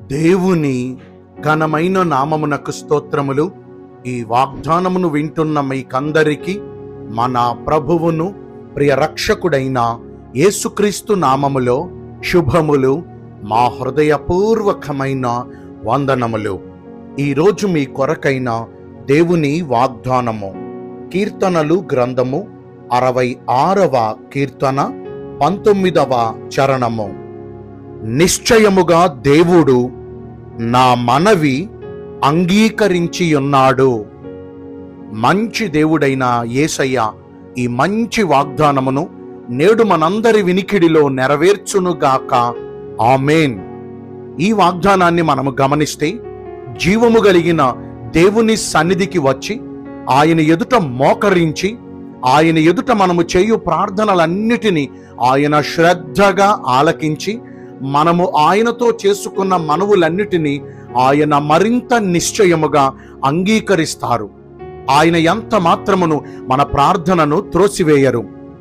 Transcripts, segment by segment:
దేవుని ఘనమైన నామమునకు స్తోత్రములు ఈ వాగ్దానమును వింటున్న మీకందరికీ మన ప్రభువును ప్రియ రక్షకుడైన యేసుక్రీస్తు నామములో శుభములు మా హృదయపూర్వకమైన వందనములు ఈరోజు మీ కొరకైన దేవుని వాగ్దానము కీర్తనలు గ్రంథము అరవై ఆరవ కీర్తన పంతొమ్మిదవ చరణము నిశ్చయముగా దేవుడు నా మనవి అంగీకరించి ఉన్నాడు మంచి దేవుడైన యేసయ్య ఈ మంచి వాగ్దానమును నేడు మనందరి వినికిడిలో నెరవేర్చునుగాక ఆమెన్ ఈ వాగ్దానాన్ని మనము గమనిస్తే జీవము కలిగిన దేవుని సన్నిధికి వచ్చి ఆయన ఎదుట మోకరించి ఆయన ఎదుట మనము చేయు ప్రార్థనలన్నిటినీ ఆయన శ్రద్ధగా ఆలకించి మనము ఆయనతో చేసుకున్న మనవులన్నిటినీ ఆయన మరింత నిశ్చయముగా అంగీకరిస్తారు ఆయన ఎంత మాత్రమును మన ప్రార్థనను త్రోసివేయరు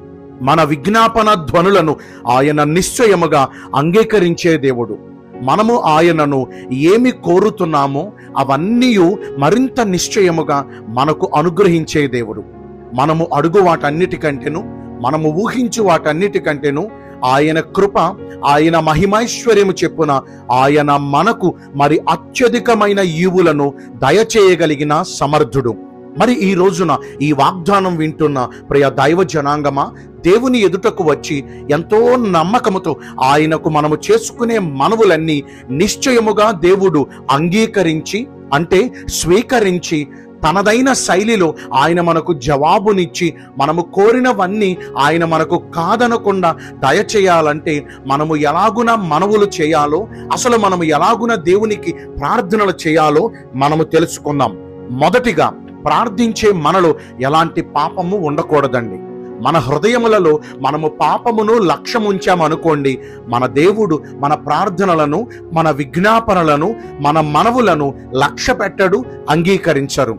మన విజ్ఞాపన ధ్వనులను ఆయన నిశ్చయముగా అంగీకరించే దేవుడు మనము ఆయనను ఏమి కోరుతున్నామో అవన్నీ మరింత నిశ్చయముగా మనకు అనుగ్రహించే దేవుడు మనము అడుగు వాటన్నిటికంటేను మనము ఊహించు వాటన్నిటికంటేను ఆయన కృప ఆయన మహిమైశ్వర్యము చెప్పున ఆయన మనకు మరి అత్యధికమైన ఈవులను దయచేయగలిగిన సమర్థుడు మరి ఈ రోజున ఈ వాగ్దానం వింటున్న ప్రియ దైవ జనాంగమా దేవుని ఎదుటకు వచ్చి ఎంతో నమ్మకముతో ఆయనకు మనము చేసుకునే మనవులన్నీ నిశ్చయముగా దేవుడు అంగీకరించి అంటే స్వీకరించి తనదైన శైలిలో ఆయన మనకు జవాబునిచ్చి మనము కోరినవన్నీ ఆయన మనకు కాదనకుండా దయచేయాలంటే మనము ఎలాగున మనవులు చేయాలో అసలు మనము ఎలాగున దేవునికి ప్రార్థనలు చేయాలో మనము తెలుసుకుందాం మొదటిగా ప్రార్థించే మనలో ఎలాంటి పాపము ఉండకూడదండి మన హృదయములలో మనము పాపమును లక్ష్యముంచామనుకోండి మన దేవుడు మన ప్రార్థనలను మన విజ్ఞాపనలను మన మనవులను లక్ష్య పెట్టడు అంగీకరించరు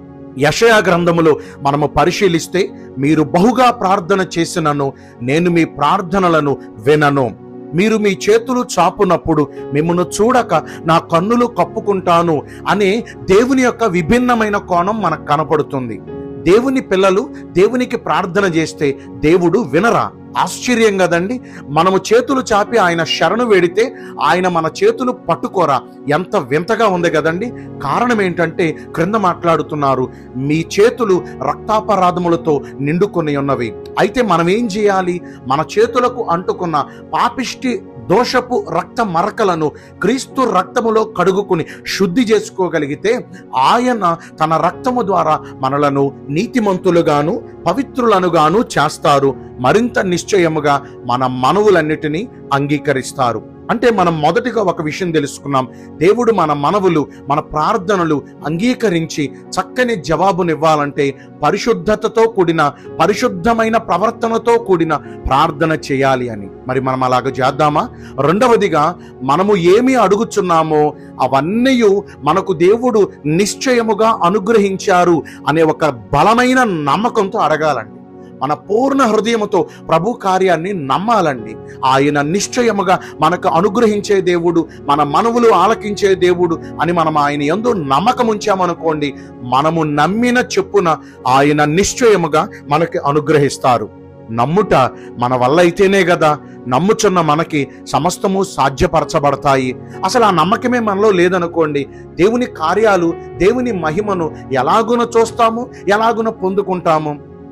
యషయా గ్రంథములో మనము పరిశీలిస్తే మీరు బహుగా ప్రార్థన చేసినను నేను మీ ప్రార్థనలను వినను మీరు మీ చేతులు చాపునప్పుడు మిమ్మల్ని చూడక నా కన్నులు కప్పుకుంటాను అనే దేవుని యొక్క విభిన్నమైన కోణం మనకు కనపడుతుంది దేవుని పిల్లలు దేవునికి ప్రార్థన చేస్తే దేవుడు వినరా ఆశ్చర్యం కదండి మనము చేతులు చాపి ఆయన శరణు వేడితే ఆయన మన చేతులు పట్టుకోరా ఎంత వింతగా ఉంది కదండి కారణం ఏంటంటే క్రింద మాట్లాడుతున్నారు మీ చేతులు రక్తాపరాధములతో నిండుకొని ఉన్నవి అయితే మనం ఏం చేయాలి మన చేతులకు అంటుకున్న పాపిష్టి దోషపు రక్త మరకలను క్రీస్తు రక్తములో కడుగుకుని శుద్ధి చేసుకోగలిగితే ఆయన తన రక్తము ద్వారా మనలను నీతిమంతులుగాను పవిత్రులనుగాను చేస్తారు మరింత నిశ్చయముగా మన మనవులన్నిటినీ అంగీకరిస్తారు అంటే మనం మొదటిగా ఒక విషయం తెలుసుకున్నాం దేవుడు మన మనవులు మన ప్రార్థనలు అంగీకరించి చక్కని జవాబునివ్వాలంటే పరిశుద్ధతతో కూడిన పరిశుద్ధమైన ప్రవర్తనతో కూడిన ప్రార్థన చేయాలి అని మరి మనం అలాగ చేద్దామా రెండవదిగా మనము ఏమి అడుగుచున్నామో అవన్నీ మనకు దేవుడు నిశ్చయముగా అనుగ్రహించారు అనే ఒక బలమైన నమ్మకంతో అడగాలండి మన పూర్ణ హృదయముతో ప్రభు కార్యాన్ని నమ్మాలండి ఆయన నిశ్చయముగా మనకు అనుగ్రహించే దేవుడు మన మనవులు ఆలకించే దేవుడు అని మనం ఆయన ఎందు నమ్మకం ఉంచామనుకోండి మనము నమ్మిన చెప్పున ఆయన నిశ్చయముగా మనకి అనుగ్రహిస్తారు నమ్ముట మన వల్ల అయితేనే కదా నమ్ముచున్న మనకి సమస్తము సాధ్యపరచబడతాయి అసలు ఆ నమ్మకమే మనలో లేదనుకోండి దేవుని కార్యాలు దేవుని మహిమను ఎలాగున చూస్తాము ఎలాగున పొందుకుంటాము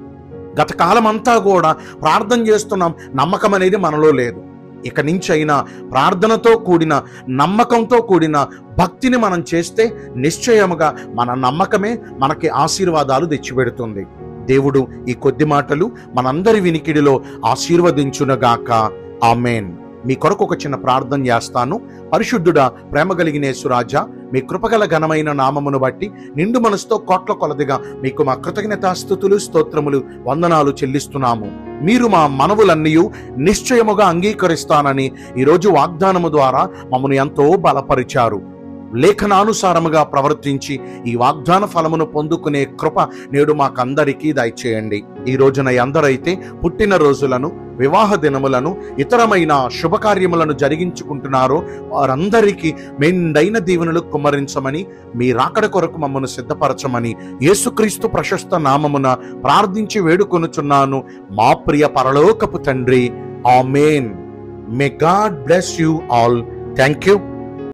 గత కాలం అంతా కూడా ప్రార్థన చేస్తున్నాం నమ్మకం అనేది మనలో లేదు ఇక నుంచి అయినా ప్రార్థనతో కూడిన నమ్మకంతో కూడిన భక్తిని మనం చేస్తే నిశ్చయముగా మన నమ్మకమే మనకి ఆశీర్వాదాలు తెచ్చిపెడుతుంది దేవుడు ఈ కొద్ది మాటలు మనందరి వినికిడిలో ఆశీర్వదించునగాక ఆమెన్ మీ కొరకు ఒక చిన్న ప్రార్థన చేస్తాను పరిశుద్ధుడా ప్రేమ కలిగిన యేసురాజా మీ కృపగల ఘనమైన నామమును బట్టి నిండు మనసుతో కోట్ల కొలదిగా మీకు మా కృతజ్ఞతాస్థుతులు స్తోత్రములు వందనాలు చెల్లిస్తున్నాము మీరు మా మనవులన్నీ నిశ్చయముగా అంగీకరిస్తానని ఈరోజు వాగ్దానము ద్వారా మమ్మను ఎంతో బలపరిచారు లేఖనానుసారముగా ప్రవర్తించి ఈ వాగ్దాన ఫలమును పొందుకునే కృప నేడు మాకందరికీ దయచేయండి ఈ రోజున ఎందరైతే పుట్టిన రోజులను వివాహ దినములను ఇతరమైన శుభకార్యములను జరిగించుకుంటున్నారో వారందరికీ మెండైన దీవెనలు కుమ్మరించమని మీ రాకడ కొరకు మమ్మను సిద్ధపరచమని యేసుక్రీస్తు ప్రశస్త నామమున ప్రార్థించి వేడుకొనుచున్నాను మా ప్రియ పరలోకపు తండ్రి amen may God bless you all thank you